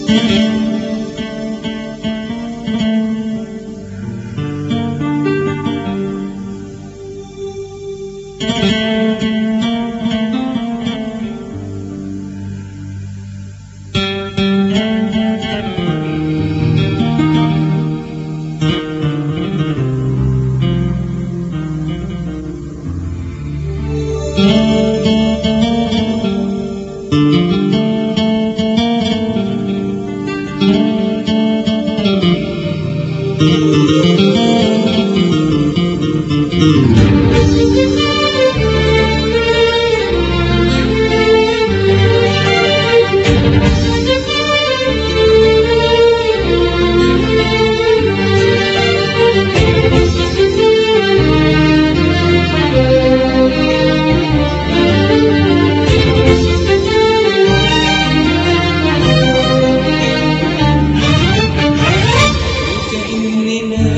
كأننا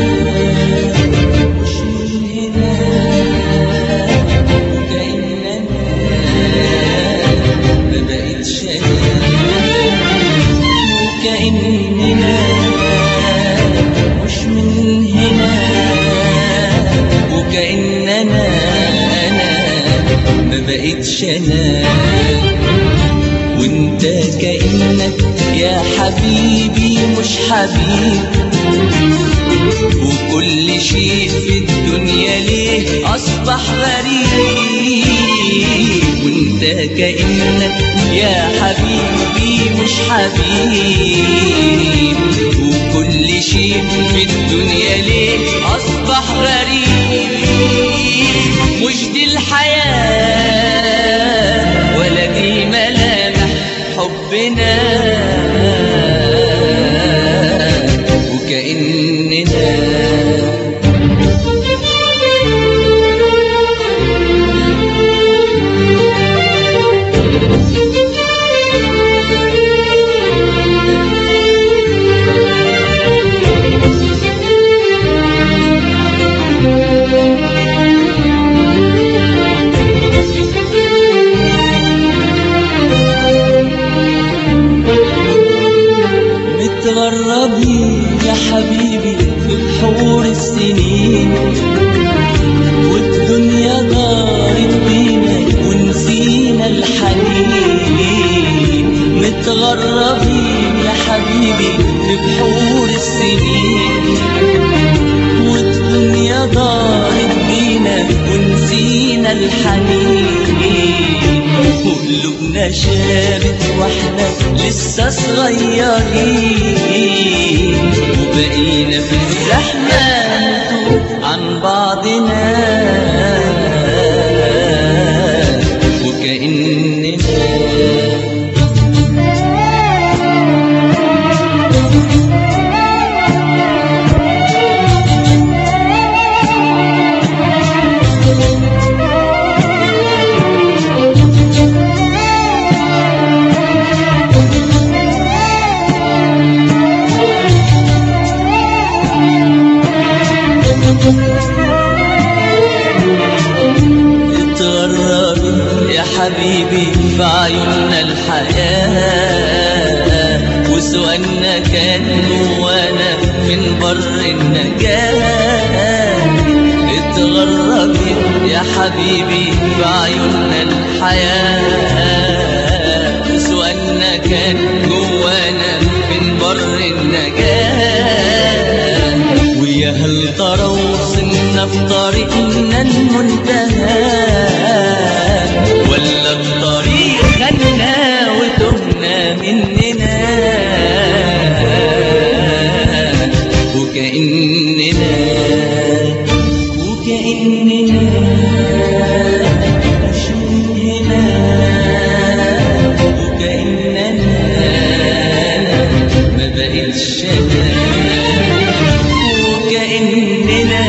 مش من هنا وكأننا ما بقتش وكأننا مش من هنا وكأننا أنا ما بقتش أنا وانت كأنك يا حبيبي مش حبيبي وكل شيء في الدنيا ليه أصبح غريب وانت كأنك يا حبيبي مش حبيب وكل شيء في الدنيا ليه أصبح غريب مش دي الحياة ولا دي ملامح حبنا وكأننا متغربين يا حبيبي في بحور السنين والدنيا دارت بينا ونسينا الحنين متغربين يا حبيبي في بحور السنين والدنيا دارت بينا ونسينا الحنين وقلوبنا شابت واحنا لسه صغيرين وبقينا في الزحمة نتوه عن بعضنا وكأننا اتغرب يا حبيبي في عيوننا الحياة وسؤالنا كان جوانا من بر النجاة اتغرب يا حبيبي في عيوننا الحياة وسؤالنا كان جوانا من بر النجاة ويا هل ترى وصلنا في طريقنا المنتهى ولا الطريق خدنا وتهنا مننا وكأننا وكأننا مش من هنا وكأننا ما بقتش أنا وكأننا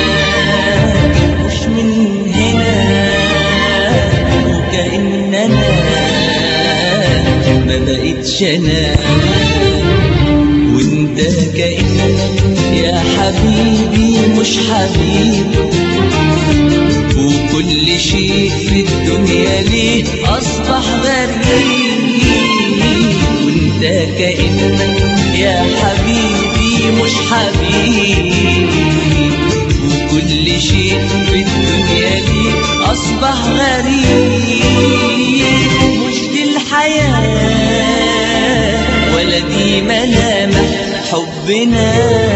مش من هنا وكأننا ما بقتش أنا وانت كأنك يا حبيبي مش حبيبي وكل شيء في الدنيا ليه أصبح غريب وانت كأنك حبيب وكل شيء في الدنيا دي أصبح غريب مش دي الحياة ولا دي ملامح حبنا